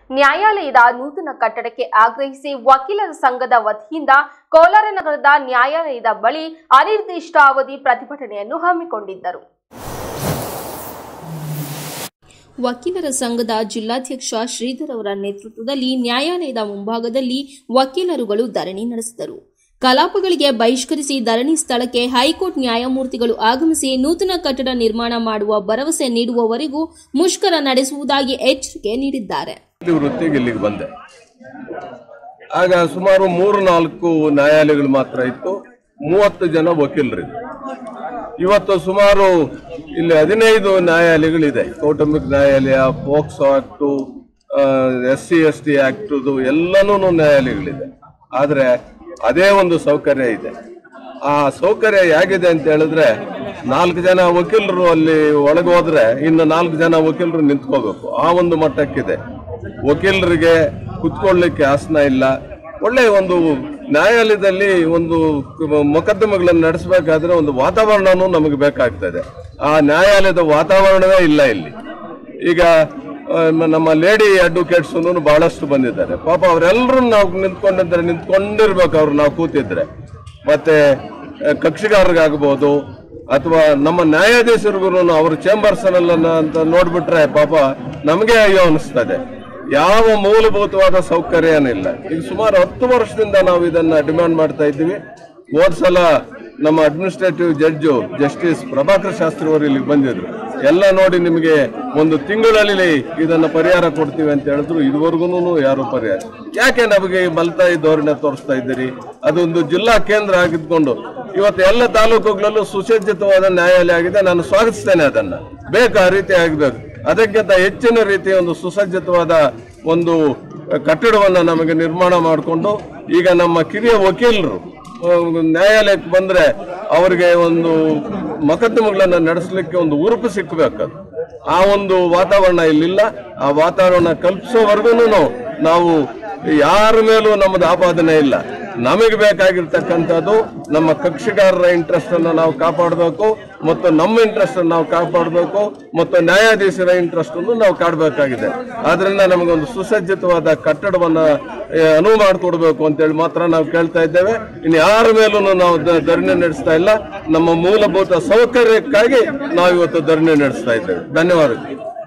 ನ್ಯಾಯಾಲಯದ ನೂತನ ಕಟ್ಟಡಕ್ಕೆ ಆಗ್ರಹಿಸಿ ವಕೀಲರ ಸಂಘದ ವತಿಯಿಂದ ಕೋಲಾರ ನಗರದ ನ್ಯಾಯಾಲಯದ ಬಳಿ ಅನಿರ್ದಿಷ್ಟಾವಧಿ ಪ್ರತಿಭಟನೆಯನ್ನು ಹಮ್ಮಿಕೊಂಡಿದ್ದರು ವಕೀಲರ ಸಂಘದ ಜಿಲ್ಲಾಧ್ಯಕ್ಷ ಶ್ರೀಧರ್ ಅವರ ನೇತೃತ್ವದಲ್ಲಿ ನ್ಯಾಯಾಲಯದ ಮುಂಭಾಗದಲ್ಲಿ ವಕೀಲರುಗಳು ಧರಣಿ ನಡೆಸಿದರು ಕಲಾಪಗಳಿಗೆ ಬಹಿಷ್ಕರಿಸಿ ಧರಣಿ ಸ್ಥಳಕ್ಕೆ ಹೈಕೋರ್ಟ್ ನ್ಯಾಯಮೂರ್ತಿಗಳು ಆಗಮಿಸಿ ನೂತನ ಕಟ್ಟಡ ನಿರ್ಮಾಣ ಮಾಡುವ ಭರವಸೆ ನೀಡುವವರೆಗೂ ಮುಷ್ಕರ ನಡೆಸುವುದಾಗಿ ಎಚ್ಚರಿಕೆ ನೀಡಿದ್ದಾರೆ ಈ ವೃತ್ತಿಗೆ ಇಲ್ಲಿಗೆ ಬಂದೆ ಆಗ ಸುಮಾರು ಮೂರು ನಾಲ್ಕು ನ್ಯಾಯಾಲಯಗಳು ಮಾತ್ರ ಇತ್ತು ಮೂವತ್ತು ಜನ ವಕೀಲರಿದ್ರು ಇವತ್ತು ಸುಮಾರು ಇಲ್ಲಿ ಹದಿನೈದು ನ್ಯಾಯಾಲಯಗಳಿದೆ ಕೌಟುಂಬಿಕ ನ್ಯಾಯಾಲಯ POCSO act S C S T ಆಕ್ಟುದು ಎಲ್ಲನೂ ನ್ಯಾಯಾಲಯಗಳಿದೆ ಆದರೆ ಅದೇ ಒಂದು ಸೌಕರ್ಯ ಇದೆ ಆ ಸೌಕರ್ಯ ಹೇಗಿದೆ ಅಂತ ಹೇಳಿದ್ರೆ ನಾಲ್ಕು ಜನ ವಕೀಲರು ಅಲ್ಲಿ ಒಳಗೆ ಹೋದ್ರೆ ಇನ್ನು ನಾಲ್ಕು ಜನ ವಕೀಲರು ನಿಂತ್ಕೋಬೇಕು ಆ ಒಂದು ಮಟ್ಟಕ್ಕಿದೆ ವಕೀಲರಿಗೆ ಕುತ್ಕೊಳ್ಳಿಕ್ಕೆ ಆಸನ ಇಲ್ಲ ಒಳ್ಳೆ ಒಂದು ನ್ಯಾಯಾಲಯದಲ್ಲಿ ಒಂದು ಮೊಕದ್ದಮೆಗಳನ್ನು ನಡೆಸಬೇಕಾದ್ರೆ ಒಂದು ವಾತಾವರಣನೂ ನಮಗೆ ಬೇಕಾಗ್ತದೆ ಆ ನ್ಯಾಯಾಲಯದ ವಾತಾವರಣವೇ ಇಲ್ಲ ಇಲ್ಲಿ ಈಗ ಆ, ನಮ್ಮ ಲೇಡಿ ಅಡ್ವೊಕೇಟ್ಸ್ ಬಹಳಷ್ಟು ಬಂದಿದ್ದಾರೆ ಪಾಪ ಅವರೆಲ್ಲರೂ ನಾವು ನಿಂತ್ಕೊಂಡಿದ್ರೆ ನಿಂತ್ಕೊಂಡಿರ್ಬೇಕು ಅವ್ರು ನಾವು ಕೂತಿದ್ರೆ ಮತ್ತೆ ಆ, ಕಕ್ಷಿಗಾರರಿಗಾಗ್ಬೋದು ಅಥವಾ ನಮ್ಮ ನ್ಯಾಯಾಧೀಶರಿಗೂ ಅವ್ರ ಚೇಂಬರ್ಸ್ ಅಂತ ನೋಡ್ಬಿಟ್ರೆ ಪಾಪ ನಮಗೆ ಅಯ್ಯೋ ಅನಿಸ್ತದೆ ಯಾವ ಮೂಲಭೂತವಾದ ಸೌಕರ್ಯ ಏನಿಲ್ಲ ಈಗ ಸುಮಾರು ಹತ್ತು ವರ್ಷದಿಂದ ನಾವು ಇದನ್ನ ಡಿಮ್ಯಾಂಡ್ ಮಾಡ್ತಾ ಇದ್ದೀವಿ ಹೋದ್ ಸಲ ನಮ್ಮ administrative judge justice Prabhakar Shastri ಅವರು ಇಲ್ಲಿಗೆ ಬಂದಿದ್ರು ಎಲ್ಲ ನೋಡಿ ನಿಮಗೆ ಒಂದು ತಿಂಗಳಲ್ಲಿ ಇದನ್ನ ಪರಿಹಾರ ಕೊಡ್ತೀವಿ ಅಂತ ಹೇಳಿದ್ರು ಇದುವರೆಗೂ ಯಾರು ಪರಿಹಾರ ಯಾಕೆ ನಮಗೆ ಈ ಮಲ್ತಾಯಿ ಧೋರಣೆ ತೋರಿಸ್ತಾ ಇದ್ದೀರಿ ಅದೊಂದು ಜಿಲ್ಲಾ ಕೇಂದ್ರ ಆಗಿದ್ಕೊಂಡು ಇವತ್ತು ಎಲ್ಲ ತಾಲೂಕುಗಳಲ್ಲೂ ಸುಸಜ್ಜಿತವಾದ ನ್ಯಾಯಾಲಯ ಆಗಿದೆ ನಾನು ಸ್ವಾಗತಿಸ್ತೇನೆ ಅದನ್ನ ಬೇಕು ಆ ರೀತಿ ಆಗಬೇಕು ಅದಕ್ಕಿಂತ ಹೆಚ್ಚಿನ ರೀತಿಯ ಒಂದು ಸುಸಜ್ಜಿತವಾದ ಒಂದು ಕಟ್ಟಡವನ್ನು ನಮಗೆ ನಿರ್ಮಾಣ ಮಾಡಿಕೊಂಡು ಈಗ ನಮ್ಮ ಕಿರಿಯ ವಕೀಲರು ಆ, ನ್ಯಾಯಾಲಯಕ್ಕೆ ಬಂದ್ರೆ ಅವರಿಗೆ ಒಂದು ಮೊಕದ್ದಮೆಗಳನ್ನ ನಡೆಸಲಿಕ್ಕೆ ಒಂದು ಉರುಪು ಸಿಕ್ಕಬೇಕು ಆ ಒಂದು ವಾತಾವರಣ ಇಲ್ಲಿಲ್ಲ ಆ ವಾತಾವರಣ ಕಲ್ಪಿಸೋವರೆಗೂ ನಾವು ಯಾರ ಮೇಲೂ ನಮ್ಮದು ಆಪಾದನೆ ಇಲ್ಲ ನಮಗೆ ಬೇಕಾಗಿರ್ತಕ್ಕಂಥದ್ದು ನಮ್ಮ ಕಕ್ಷಿಗಾರರ ಇಂಟ್ರೆಸ್ಟ್ ಅನ್ನು ನಾವು ಕಾಪಾಡಬೇಕು ಮತ್ತು ನಮ್ಮ ಇಂಟ್ರೆಸ್ಟ್ ಅನ್ನು ನಾವು ಕಾಪಾಡಬೇಕು ಮತ್ತು ನ್ಯಾಯಾಧೀಶರ ಇಂಟ್ರೆಸ್ಟ್ ಅನ್ನು ನಾವು ಕಾಡಬೇಕಾಗಿದೆ ಆದ್ರಿಂದ ನಮಗೊಂದು ಸುಸಜ್ಜಿತವಾದ ಕಟ್ಟಡವನ್ನ ಆ, ಅನುವು ಮಾಡಿಕೊಡ್ಬೇಕು ಅಂತೇಳಿ ಮಾತ್ರ ನಾವು ಕೇಳ್ತಾ ಇದ್ದೇವೆ ಇನ್ನು ಯಾರ ಮೇಲೂ ನಾವು ದ- ಧರಣಿ ನಡೆಸ್ತಾ ಇಲ್ಲ ನಮ್ಮ ಮೂಲಭೂತ ಸೌಕರ್ಯಕ್ಕಾಗಿ ನಾವು ಇವತ್ತು ಧರಣಿ ನಡೆಸ್ತಾ ಇದ್ದೇವೆ ಧನ್ಯವಾದಗಳು